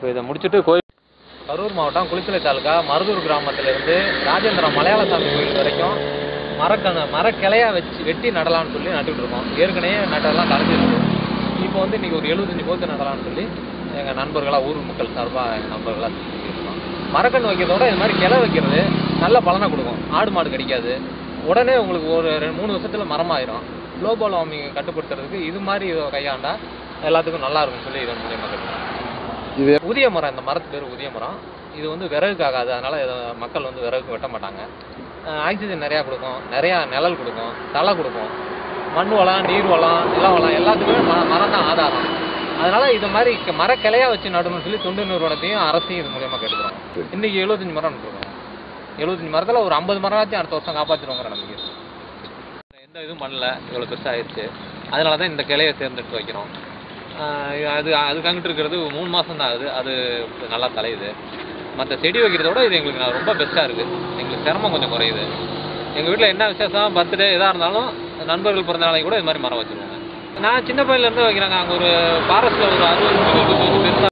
இப்போ இதை முடிச்சுட்டு கோயில் கரூர் மாவட்டம் குளித்தலை தாலுக்கா மருதூர் கிராமத்திலிருந்து ராஜேந்திரம் மலையாள சாமி கோயில் வரைக்கும் மரக்கண மரக்கிளையா வச்சு வெட்டி நடலாம்னு சொல்லி நட்டுட்டு இருக்கோம் ஏற்கனவே நட்டெல்லாம் கலைஞ்சிருக்கு இப்போ வந்து இன்னைக்கு ஒரு எழுபத்தஞ்சு போத்து நடலாம்னு சொல்லி எங்கள் நண்பர்களாக ஊர் மக்கள் சார்பாக எங்கள் நண்பர்களாக இருக்கோம் மரக்கன்று வைக்கிறதோட இது மாதிரி கிளை வைக்கிறது நல்ல பலனை கொடுக்கும் ஆடு மாடு கடிக்காது உடனே உங்களுக்கு ஒரு ரெண்டு மூணு வருஷத்துல மரமாயிரும் குளோபல் வார்மிங் கட்டுப்படுத்துறதுக்கு இது மாதிரி இதை கையாண்டா எல்லாத்துக்கும் நல்லா இருக்கும்னு சொல்லி இதன் மூலியமாக கேட்டுக்கிறேன் இது உதிய மரம் இந்த மரத்து பேர் உதிய மரம் இது வந்து விறகுக்கு ஆகாது அதனால இதை மக்கள் வந்து விறகுக்கு வெட்ட மாட்டாங்க அஹ் ஆக்சிஜன் நிறையா கொடுக்கும் நிறையா நிழல் கொடுக்கும் தலை கொடுக்கும் மண் வளம் நீர் வளம் நில வளம் எல்லாத்துக்குமே ம மரம் தான் ஆதாரம் அதனால இது மாதிரி க- மரக்கிளையா வச்சு நடணும்னு சொல்லி தொண்டு நிறுவனத்தையும் அரசையும் இது மூலியமா கேட்டுக்கிறோம் சரி. இன்னைக்கு எழுபத்தஞ்சு மரம் நட்டுருக்கோம் எழுபத்தஞ்சு மரத்துல ஒரு ஐம்பது மரமாச்சும் அடுத்த வருஷம் காப்பாற்றிடுவோங்கிற நம்பிக்கை இருக்கு. எந்த இதுவும் பண்ணல இவ்வளோ பெருசாக ஆயிடுச்சு அதனால தான் இந்த கிளையை தேர்ந்தெடுத்து வைக்கிறோம் ஆஹ் இது அது அதுக்கு அங்கிட்டு இருக்கிறது மூணு மாதம் தான் ஆகுது அது நல்லா தலையுது மற்ற செடி வைக்கிறதோட இது எங்களுக்கு நான் ரொம்ப பெஸ்ட்டாக இருக்குது எங்களுக்கு சிரமம் கொஞ்சம் குறையுது எங்கள் வீட்டில் என்ன விசேஷம் பர்த்டே எதாக இருந்தாலும் நண்பர்கள் பிறந்த நாளைக்கு கூட இது மாதிரி மரம் வச்சுருவாங்க நான் சின்ன பையன்லேருந்து வைக்கிறாங்க அங்கே ஒரு ஃபாரஸ்ட்டில் ஒரு அறுபது பெருசாக